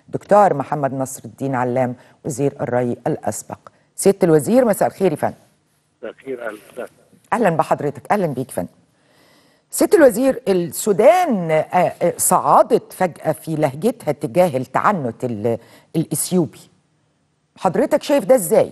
دكتور محمد نصر الدين علام وزير الري الاسبق سياده الوزير مساء الخير يا فندم مساء الخير اهلا وسهلا اهلا بحضرتك اهلا بيك فندم سياده الوزير السودان آه، آه، صعدت فجاه في لهجتها تجاه التعنت ال- الاثيوبي حضرتك شايف ده ازاي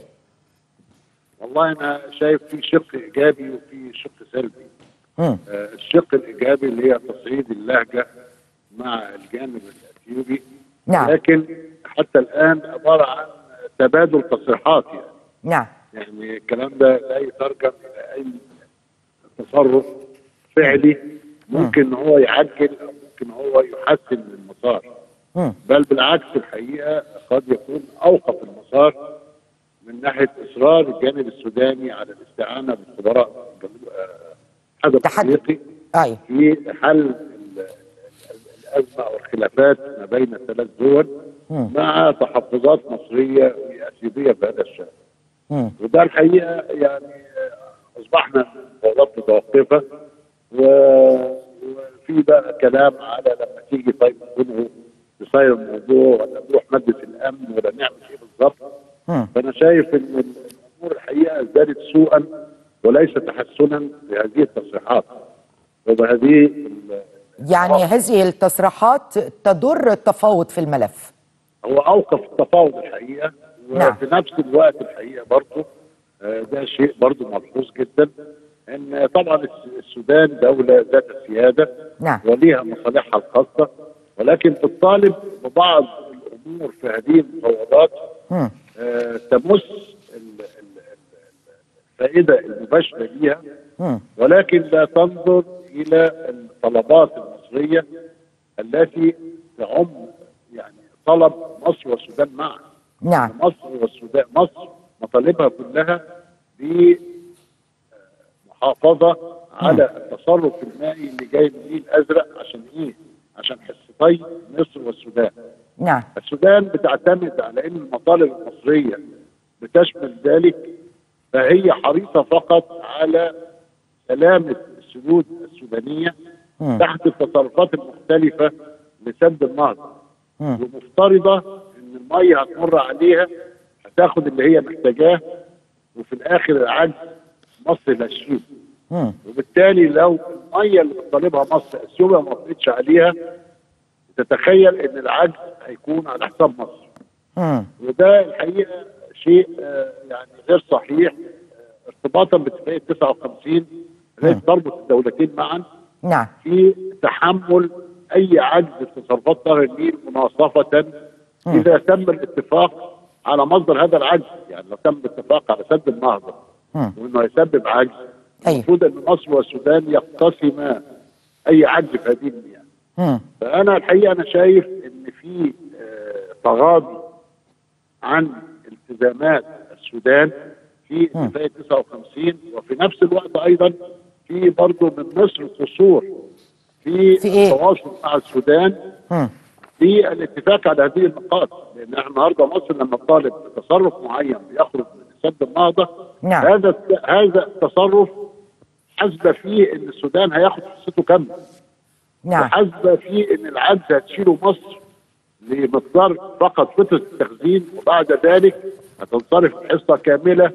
والله انا شايف في شق ايجابي وفي شق سلبي مم. آه الشق الايجابي اللي هي تصعيد اللهجه مع الجانب الاثيوبي نعم. لكن حتى الان عباره عن تبادل تصريحات يعني نعم يعني الكلام ده لا يترجم الى اي تصرف فعلي ممكن ان هو يعجل او ممكن هو يحسن من المسار مم. بل بالعكس الحقيقه قد يكون اوقف المسار من ناحيه اصرار الجانب السوداني على الاستعانه بالخبراء جنوب- آه، الاتحاد تحدي. الافريقي ايوه في حل ال- ال- الازمه او الخلافات ما بين الثلاث دول مع تحفظات مصريه واثيوبيه في هذا الشان. مم. وده الحقيقه يعني آه، اصبحنا المفاوضات متوقفه و- وفي بقى كلام على لما تيجي طيب نكون نصير الموضوع ولا نروح مجلس الامن ولا نعمل ايه بالظبط مم. فانا شايف ان الامور الحقيقه ازدادت سوءا وليس تحسنا بهذه التصريحات وبهذه ال- يعني هذه التصريحات تضر التفاوض في الملف هو اوقف التفاوض الحقيقه نعم. وفي نفس الوقت الحقيقه برضه آه، ده شيء برضه ملحوظ جدا ان طبعا الس- السودان دوله ذات سياده نعم. وليها مصالحها الخاصه ولكن تطالب ببعض الامور في هذه المفاوضات مم. آه، تمس ال- ال- ال- الفائده المباشره ليها مم. ولكن لا تنظر الى الطلبات المصريه التي تعم يعني طلب مصر والسودان معا نعم مصر والسودان مصر مطالبها كلها بمحافظه على التصرف المائي اللي جاي من النيل الازرق عشان ايه؟ عشان حصتي مصر والسودان. نعم السودان بتعتمد على ان المطالب المصريه بتشمل ذلك فهي حريصه فقط على سلامه السدود السودانيه مم. تحت التصرفات المختلفه لسد النهضه مم. ومفترضه ان الميه هتمر عليها هتاخد اللي هي محتاجاه وفي الاخر العجز مصر اللي هتشيله مم. وبالتالي لو الميه اللي بتطالبها مصر اثيوبيا ما وافقتش عليها تتخيل ان العجز هيكون على حساب مصر مم. وده الحقيقه شيء آه، يعني غير صحيح آه، ارتباطا باتفاقيه 59 التي تربط الدولتين معا نعم في تحمل اي عجز في تصرفات نهر النيل مناصفه اذا تم الاتفاق على مصدر هذا العجز يعني لو تم الاتفاق على سد النهضه مم. وانه يسبب عجز أيوة. المفروض ان مصر والسودان يقتسما اي عجز في هذه المياه مم. فانا الحقيقه انا شايف ان في آه، تغاضي عن التزامات السودان في اتفاقيه 59 وفي نفس الوقت ايضا في برضه من مصر قصور في, في إيه؟ التواصل مع السودان مم. في الاتفاق على هذه النقاط لان احنا النهارده مصر لما تطالب بتصرف معين بيخرج من سد النهضه نعم. هذا هذا التصرف حسب فيه ان السودان هياخد حصته كامله نعم وحاسبه في ان العجز هتشيله مصر لمقدار فقط فتره التخزين وبعد ذلك هتنصرف حصه كامله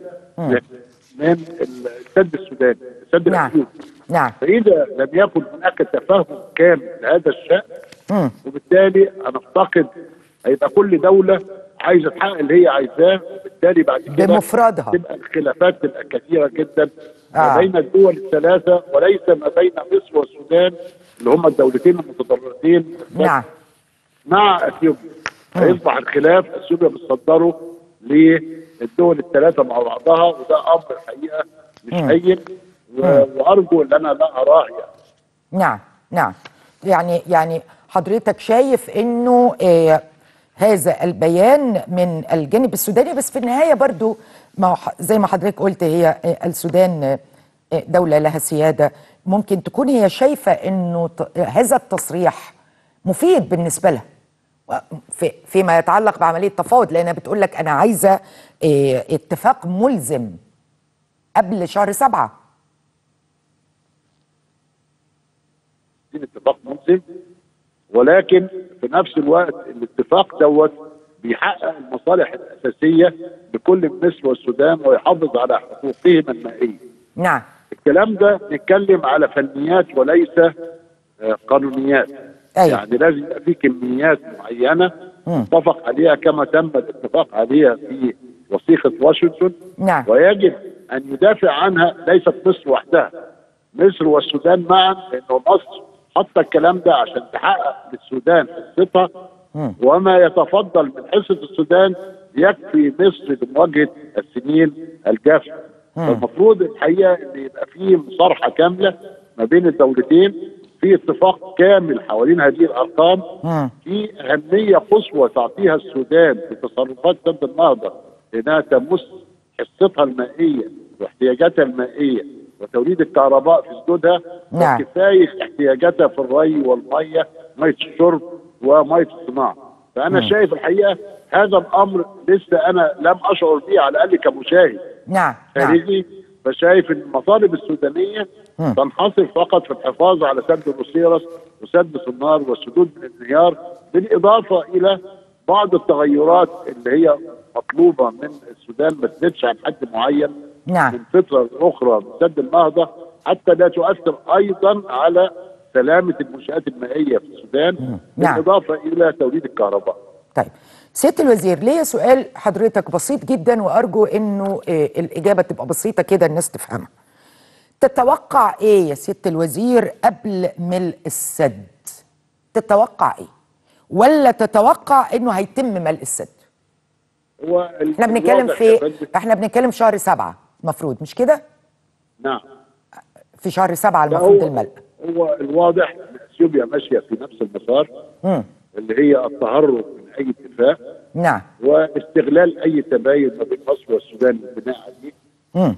من السد السوداني السد نعم الاثيوبي نعم فاذا لم يكن هناك تفاهم كامل لهذا الشان مم. وبالتالي هنفتقد هيبقى كل دوله عايزه تحقق اللي هي عايزاه وبالتالي بعد كده بمفردها. تبقى الخلافات تبقى كثيره جدا آه. ما بين الدول الثلاثه وليس ما بين مصر والسودان اللي هم الدولتين المتضررتين نعم مع اثيوبيا هيصبح الخلاف اثيوبيا بتصدره للدول الثلاثه مع بعضها وده امر الحقيقه مش هين و- وارجو ان انا لا اراه يعني نعم نعم يعني يعني حضرتك شايف انه آه هذا البيان من الجانب السوداني بس في النهايه برضو ما هو ح- زي ما حضرتك قلت هي آه، السودان آه، دوله لها سياده ممكن تكون هي شايفه انه ت- هذا التصريح مفيد بالنسبه لها و- في فيما يتعلق بعمليه التفاوض لانها بتقول لك انا عايزه آه، اتفاق ملزم قبل شهر سبعه عايزين اتفاق ملزم ولكن في نفس الوقت الاتفاق دوت بيحقق المصالح الاساسيه لكل مصر والسودان ويحافظ على حقوقهما المائيه. نعم الكلام ده نتكلم على فنيات وليس آه، قانونيات أيوة. يعني لازم يبقى في كميات معينه متفق عليها كما تم الاتفاق عليها في وثيقه واشنطن نعم. ويجب ان يدافع عنها ليست مصر وحدها مصر والسودان معا لانه مصر حط الكلام ده عشان تحقق للسودان حصتها وما يتفضل من حصه السودان يكفي مصر لمواجهه السنين الجافه فالمفروض الحقيقه ان يبقى في مصارحه كامله ما بين الدولتين في اتفاق كامل حوالين هذه الارقام في اهميه قصوى تعطيها السودان في تصرفات سد النهضه لانها تمس حصتها المائيه واحتياجاتها المائيه وتوليد الكهرباء في سدودها نعم. وكفايه احتياجاتها في الري والميه ميه الشرب وميه الصناعه فانا شايف الحقيقه هذا الامر لسه انا لم اشعر به على الاقل كمشاهد نعم نعم خارجي فشايف ان المطالب السودانيه تنحصر فقط في الحفاظ على سد الأسيرس وسد صنار والسدود من الانهيار بالاضافه الى بعض التغيرات اللي هي مطلوبه من السودان ما تزيدش عن حد معين نعم. من فتره لاخرى من سد النهضه حتى لا تؤثر ايضا على سلامه المنشات المائيه في السودان نعم. بالاضافه الى توليد الكهرباء. طيب سياده الوزير ليا سؤال حضرتك بسيط جدا وارجو انه آه، الاجابه تبقى بسيطه كده الناس تفهمها تتوقع ايه يا سياده الوزير قبل ملء السد تتوقع ايه ولا تتوقع انه هيتم ملء السد هو ال- احنا بنتكلم الواضح يا في فندم- احنا بنتكلم شهر سبعة المفروض مش كده نعم في شهر سبعة لا المفروض هو الملء هو الواضح ان اثيوبيا ماشيه في نفس المسار مم. اللي هي التهرب من اي اتفاق نعم واستغلال اي تباين ما بين مصر والسودان للبناء عليه مم.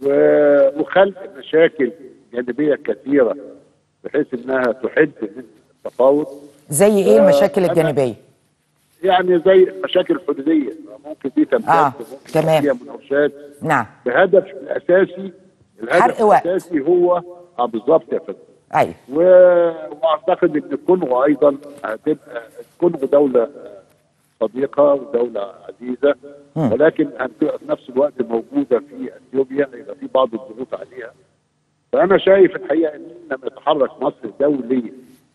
و- وخلق مشاكل جانبيه كثيره بحيث انها تحد من التفاوض زي ايه آه، المشاكل أنا- الجانبيه يعني زي المشاكل الحدوديه ممكن دي تمتد آه، ممكن تمام. فيها مناوشات نعم بهدف الاساسي الهدف حرق وقت. الاساسي هو اه بالظبط يا فندم ايوه و- واعتقد ان الكونغو ايضا هتبقى الكونغو دوله صديقه ودوله عزيزه ولكن هتبقى في نفس الوقت موجوده في اثيوبيا يبقى في بعض الضغوط عليها فانا شايف الحقيقه ان لما يتحرك مصر دوليا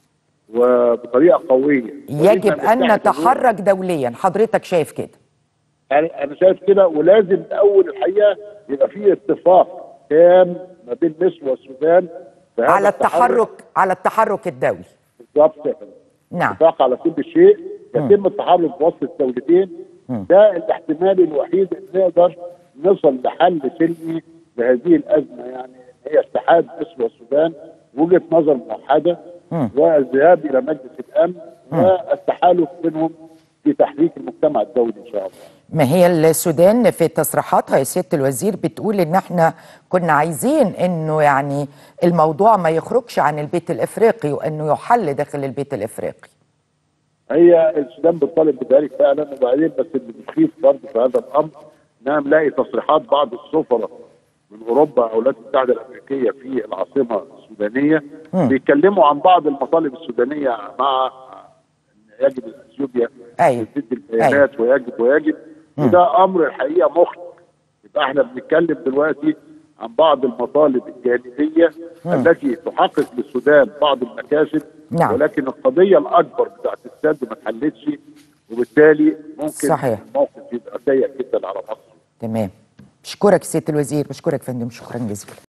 وبطريقه قويه يجب وإحنا ان نتحد نتحرك دوليا حضرتك شايف كده انا أنا شايف كده ولازم اول الحقيقه يبقى في اتفاق تام ما بين مصر والسودان في هذا على التحرك على التحرك الدولي بالظبط يا فندم. نعم اتفاق على كل شيء يتم التحرك وسط الدولتين ده الاحتمال الوحيد ان نقدر نصل لحل سلمي لهذه الازمه يعني هي اتحاد مصر والسودان وجهه نظر موحده والذهاب الى مجلس الامن والتحالف بينهم في تحريك المجتمع الدولي ان شاء الله. ما هي السودان في تصريحاتها يا سياده الوزير بتقول ان احنا كنا عايزين انه يعني الموضوع ما يخرجش عن البيت الافريقي وانه يحل داخل البيت الافريقي هي السودان بتطالب بذلك فعلا وبعدين بس اللي بيخيف برضه في هذا الامر انها نلاقي تصريحات بعض السفراء من اوروبا او الولايات المتحده الامريكيه في العاصمه السودانيه بيتكلموا عن بعض المطالب السودانيه مع ان يجب اثيوبيا أيوة. تسد البيانات ويجب ويجب وده امر الحقيقه مخطئ يبقى احنا بنتكلم دلوقتي عن بعض المطالب الجانبيه التي تحقق للسودان بعض المكاسب نعم. ولكن القضيه الاكبر بتاعت السد ما اتحلتش وبالتالي ممكن صحيح. الموقف يبقى سيء جدا على مصر تمام بشكرك سياده الوزير بشكرك فندم شكرا جزيلا